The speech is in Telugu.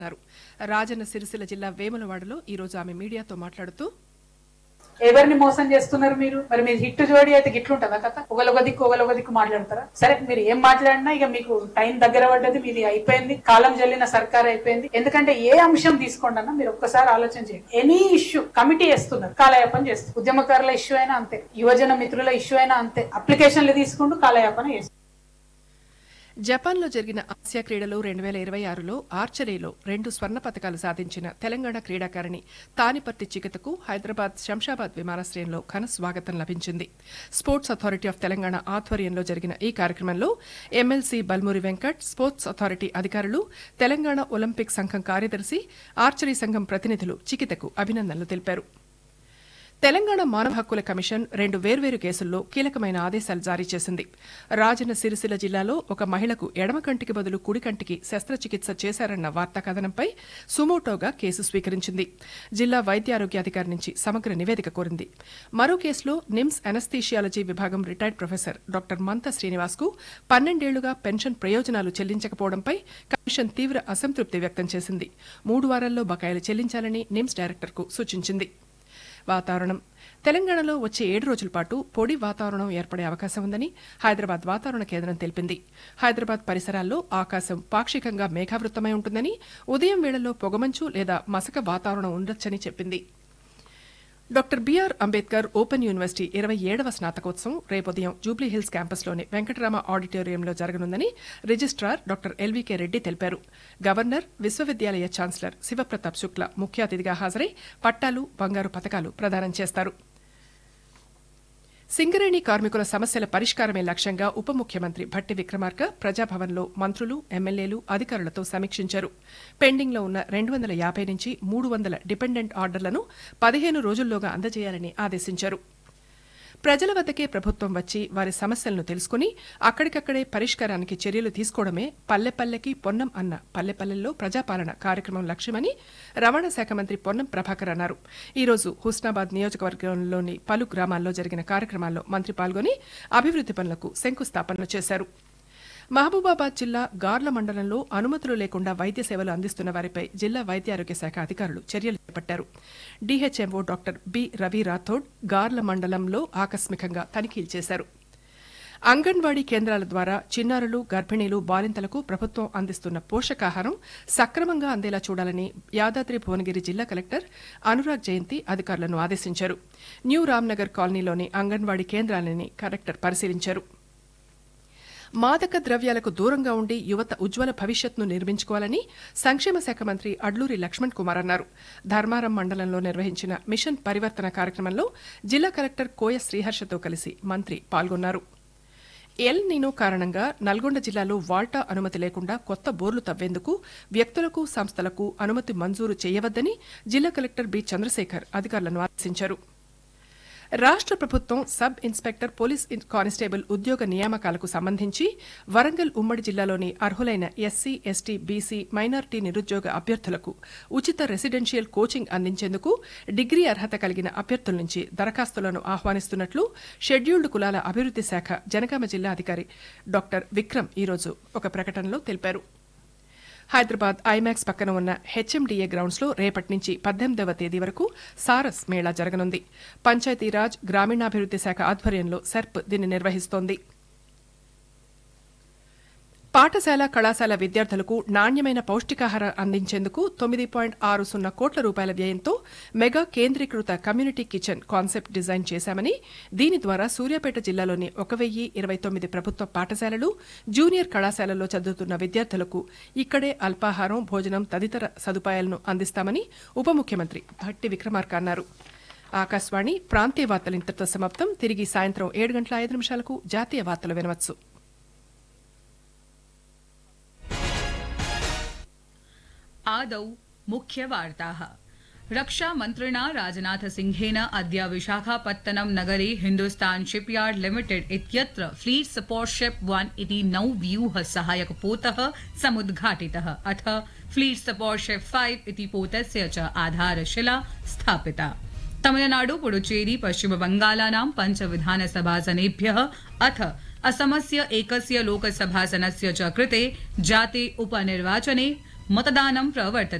అన్నారు రాజన్న సిరిసిల్ల జిల్లా వేములవాడలో ఈ రోజు ఆమె మీడియాతో మాట్లాడుతూ ఎవరిని మోసం చేస్తున్నారు మీరు మరి మీరు హిట్ జోడి అయితే గిట్లుంటదా కథ ఒకలొక దిక్కు ఒకలొక దిక్కు మాట్లాడతారా సరే మీరు ఏం మాట్లాడినా ఇక మీకు టైం దగ్గర పడ్డది మీది అయిపోయింది కాలం జల్లిన సర్కార్ అయిపోయింది ఎందుకంటే ఏ అంశం తీసుకోండి అన్న మీరు ఒక్కసారి ఆలోచన చేయండి ఎనీ ఇష్యూ కమిటీ వేస్తున్నారు కాలయాపన చేస్తారు ఉద్యమకారుల ఇష్యూ అయినా అంతే యువజన మిత్రుల ఇష్యూ అయినా అంతే అప్లికేషన్లు తీసుకుంటూ కాలయాపన చేస్తారు జపాన్లో జరిగిన ఆసియా క్రీడలు రెండు వేల ఇరవై ఆరులో ఆర్చరీలో రెండు స్వర్ణ పతకాలు సాధించిన తెలంగాణ క్రీడాకారిణి తానిపర్తి చికితకు హైదరాబాద్ శంషాబాద్ విమానాశ్రయంలో ఘన స్వాగతం లభించింది స్పోర్ట్స్ అథారిటీ ఆఫ్ తెలంగాణ ఆధ్వర్యంలో జరిగిన ఈ కార్యక్రమంలో MLC Balmoori Venkat sports authority అధికారులు తెలంగాణ ఒలింపిక్ సంఘం కార్యదర్శి ఆర్చరీ సంఘం ప్రతినిధులు చికితకు అభినందనలు తెలిపారు తెలంగాణ మానవ హక్కుల కమిషన్ రెండు వేర్వేరు కేసుల్లో కీలకమైన ఆదేశాలు జారీ చేసింది రాజన్న సిరిసిల్ల జిల్లాలో ఒక మహిళకు ఎడమ కంటికి బదులు కుడి కంటికి శస్త్రచికిత్స చేశారన్న వార్తా కథనంపై సుమోటోగా కేసు స్వీకరించింది జిల్లా వైద్యారోగ్యాధికారి నుంచి సమగ్ర నివేదిక కోరింది మరో కేసులో నిమ్స్ అనస్థీషియాలజీ విభాగం retired professor doctor Mantha Srinivas కు పన్నెండేళ్లుగా పెన్షన్ ప్రయోజనాలు చెల్లించకపోవడంపై కమిషన్ తీవ్ర అసంతృప్తి వ్యక్తం చేసింది మూడు వారాల్లో బకాయిలు చెల్లించాలని నిమ్స్ డైరెక్టర్కు సూచించింది వాతావరణం తెలంగాణలో వచ్చే ఏడు రోజుల పాటు పొడి వాతావరణం ఏర్పడే అవకాశం ఉందని హైదరాబాద్ వాతావరణ కేంద్రం తెలిపింది హైదరాబాద్ పరిసరాల్లో ఆకాశం పాక్షికంగా మేఘావృతమై ఉంటుందని ఉదయం వేళల్లో పొగమంచు లేదా మసక వాతావరణం ఉండొచ్చని చెప్పింది doctor B R Ambedkar open university ఇరవై ఏడవ స్నాతకోత్సవం రేపు ఉదయం జూబ్లీహిల్స్ క్యాంపస్లోని వెంకటరామ ఆడిటోరియంలో జరగనుందని రిజిస్ట్రార్ డాక్టర్ ఎల్వీకే రెడ్డి తెలిపారు గవర్నర్ విశ్వవిద్యాలయ ఛాన్సలర్ శివప్రతాప్ శుక్ల ముఖ్య అతిథిగా హాజరై పట్టాలు బంగారు పథకాలు ప్రదానం చేస్తారు సింగరేణి కార్మికుల సమస్యల పరిష్కారమే లక్ష్యంగా ఉప ముఖ్యమంత్రి భట్టి విక్రమార్క ప్రజాభవన్లో మంత్రులు ఎమ్మెల్యేలు అధికారులతో సమీక్షించారు పెండింగ్లో ఉన్న రెండు వందల యాభై నుంచి మూడు వందల డిపెండెంట్ ఆర్డర్లను పదిహేను రోజుల్లోగా అందజేయాలని ఆదేశించారు ప్రజల వద్దకే ప్రభుత్వం వచ్చి వారి సమస్యలను తెలుసుకుని అక్కడికక్కడే పరిష్కారానికి చర్యలు తీసుకోవడమే పల్లెపల్లెకి పొన్నం అన్న పల్లెపల్లెల్లో ప్రజాపాలన కార్యక్రమం లక్ష్యమని రవాణా శాఖ మంత్రి పొన్నం ప్రభాకర్ అన్నారు ఈ రోజు హుస్నాబాద్ నియోజకవర్గంలోని పలు గ్రామాల్లో జరిగిన కార్యక్రమాల్లో మంత్రి పాల్గొని అభివృద్ది పనులకు శంకుస్థాపనలు చేశారు మహబూబాబాద్ జిల్లా గార్ల మండలంలో అనుమతులు లేకుండా వైద్య సేవలు అందిస్తున్న వారిపై జిల్లా వైద్యారోగ్య శాఖ అధికారులు చర్యలు చేపట్టారు DHMO doctor B Ravi Rathod Garla మండలంలో ఆకస్మికంగా తనిఖీలు చేశారు అంగన్వాడీ కేంద్రాల ద్వారా చిన్నారులు గర్భిణీలు బాలింతలకు ప్రభుత్వం అందిస్తున్న పోషకాహారం సక్రమంగా అందేలా చూడాలని యాదాద్రి భువనగిరి జిల్లా కలెక్టర్ అనురాగ్ జయంతి అధికారులను ఆదేశించారు న్యూ రామ్నగర్ కాలనీలోని అంగన్వాడీ కేంద్రాలని కలెక్టర్ పరిశీలించారు మాదక ద్రవ్యాలకు దూరంగా ఉండి యువత ఉజ్వల భవిష్యత్ను నిర్మించుకోవాలని సంక్షేమ శాఖ మంత్రి అడ్లూరి లక్ష్మణ్ కుమార్ అన్నారు ధర్మారం మండలంలో నిర్వహించిన మిషన్ పరివర్తన కార్యక్రమంలో జిల్లా కలెక్టర్ కోయ శ్రీహర్షతో కలిసి మంత్రి పాల్గొన్నారు ఎల్ నీనో కారణంగా నల్గొండ జిల్లాలో వాల్టా అనుమతి లేకుండా కొత్త బోర్లు తవ్వేందుకు వ్యక్తులకు సంస్థలకు అనుమతి మంజూరు చేయవద్దని జిల్లా కలెక్టర్ బి చంద్రశేఖర్ అధికారులను ఆదేశించారు రాష్ట్ర ప్రభుత్వం సబ్ ఇన్స్పెక్టర్ పోలీస్ ఇన్- కానిస్టేబుల్ ఉద్యోగ నియామకాలకు సంబంధించి వరంగల్ ఉమ్మడి జిల్లాలోని అర్హులైన ఎస్సీ ఎస్టీ బీసీ మైనార్టీ నిరుద్యోగ అభ్యర్థులకు ఉచిత రెసిడెన్షియల్ కోచింగ్ అందించేందుకు డిగ్రీ అర్హత కలిగిన అభ్యర్థుల నుంచి దరఖాస్తులను ఆహ్వానిస్తున్నట్లు షెడ్యూల్డ్ కులాల అభివృద్ది శాఖ జనగామ జిల్లా అధికారి డాక్టర్ విక్రమ్ ఈరోజు ఒక ప్రకటనలో తెలిపారు హైదరాబాద్ ఐమాక్స్ పక్కన ఉన్న హెచ్ఎండిఏ గ్రౌండ్స్ లో రేపటి నుంచి పద్దెనిమిదవ తేదీ వరకు సారస్ మేళా జరగనుంది పంచాయతీరాజ్ గ్రామీణాభివృద్ది శాఖ ఆధ్వర్యంలో సెర్ప్ దీన్ని నిర్వహిస్తోంది పాఠశాల కళాశాల విద్యార్థులకు నాణ్యమైన పౌష్టికాహారం అందించేందుకు తొమ్మిది పాయింట్ ఆరు సున్నా కోట్ల రూపాయల వ్యయంతో మెగా కేంద్రీకృత కమ్యూనిటీ కిచెన్ కాన్సెప్ట్ డిజైన్ చేశామని దీని ద్వారా సూర్యాపేట జిల్లాలోని ఒక వెయ్యి ఇరవై తొమ్మిది ప్రభుత్వ పాఠశాలలు జూనియర్ కళాశాలల్లో చదువుతున్న విద్యార్థులకు ఇక్కడే అల్పాహారం భోజనం తదితర సదుపాయాలను అందిస్తామని ఉప ముఖ్యమంత్రి భట్టి విక్రమార్క అన్నారు ఆకాశవాణి ప్రాంతీయ వార్తలు ఇంతటితో సమాప్తం తిరిగి సాయంత్రం ఏడు గంటల ఐదు నిమిషాలకు జాతీయ వార్తలు వినవచ్చు आदौ मुख्यवार्ताः रक्षामन्त्रिणा राजनाथसिंहेन अद्य विशाखापत्तनम नगरे हिन्दुस्तान शिपयार्ड लिमिटेड इत्यत्र फ्लीट सपोर्ट शिप वन इति नौव्यूह सहायक पोतः समुद्घाटितः अथ फ्लीट सपोर्ट शिप फाइव इति पोतस्य च आधारशिला स्थापिता तमिलनाडु पुडुचेरी पश्चिमबंगालानां पञ्च विधानसभासनेभ्यः अथ असमस्य एकस्य लोकसभासनस्य च कृते जाते उपनिर्वाचने मतदानं प्रवर्तते